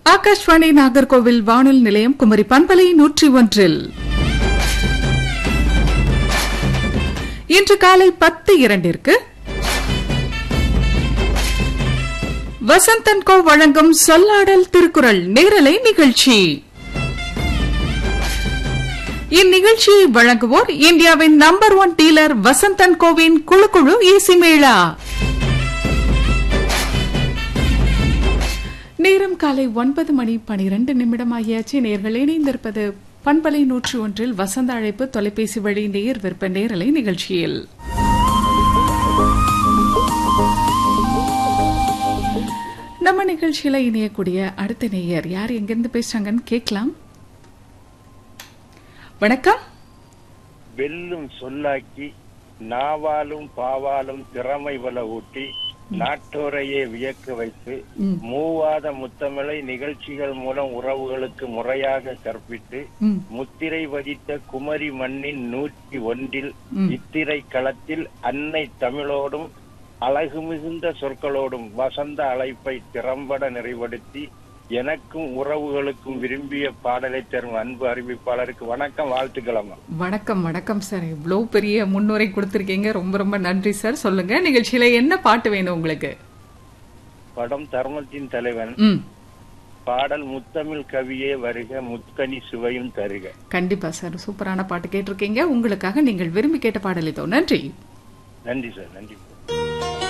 ஆகாஷ்வாணி நாகர்கோவில் வானொலி நிலையம் குமரி பண்பலை நூற்றி ஒன்றில் இன்று காலை பத்து இரண்டிற்கு வசந்தன் கோ வழங்கும் சொல்லாடல் திருக்குறள் நேரலை நிகழ்ச்சி இந்நிகழ்ச்சியை வழங்குவோர் இந்தியாவின் நம்பர் ஒன் டீலர் வசந்தன் கோவின் குழு குழு ஏசி மேளா நேரம் காலை ஒன்பது மணி பனிரெண்டு நிமிடம் ஆகியாச்சு நேர்கள் இணைந்திருப்பது பண்பலை நூற்றி ஒன்றில் வசந்த அழைப்பு தொலைபேசி வழி நேர் விற்ப நேரலை நிகழ்ச்சியில் நம்ம நிகழ்ச்சியில இணையக்கூடிய அடுத்த நேயர் யார் எங்கிருந்து பேசுறாங்கன்னு கேட்கலாம் வணக்கம் வெல்லும் சொல்லாக்கி நாவாலும் பாவாலும் திறமை வள ஊட்டி நாட்டோரையே வியக்க வைத்து ம். மூவாத முத்தமிழை நிகழ்ச்சிகள் மூலம் உறவுகளுக்கு முறையாக கற்பித்து ம், முத்திரை வதித்த குமரி மண்ணின் நூற்றி ஒன்றில் ம். இத்திரை களத்தில் அன்னை தமிழோடும் அழகு மிகுந்த சொற்களோடும் வசந்த அழைப்பை திறம்பட நிறைவடுத்தி எனக்கும் உறவுகளுக்கும் விரும்பிய பாடலை தரும் அன்பு அறிவிப்பாளருக்கு வணக்கம் வாழ்த்துக்களம்மா வணக்கம் வணக்கம் சார் இவ்வளோ பெரிய முன்னுரை கொடுத்திருக்கீங்க ரொம்ப ரொம்ப நன்றி சார் சொல்லுங்க நிகழ்ச்சியில என்ன பாட்டு வேணும் உங்களுக்கு படம் தர்மத்தின் தலைவன் ம் பாடல் முத்தமிழ் கவியே வருக முத்கனி சுவையும் தருக கண்டிப்பா சார் சூப்பரான பாட்டு கேட்டிருக்கீங்க உங்களுக்காக நீங்கள் விரும்பி கேட்ட பாடல் இதோ நன்றி நன்றி சார் நன்றி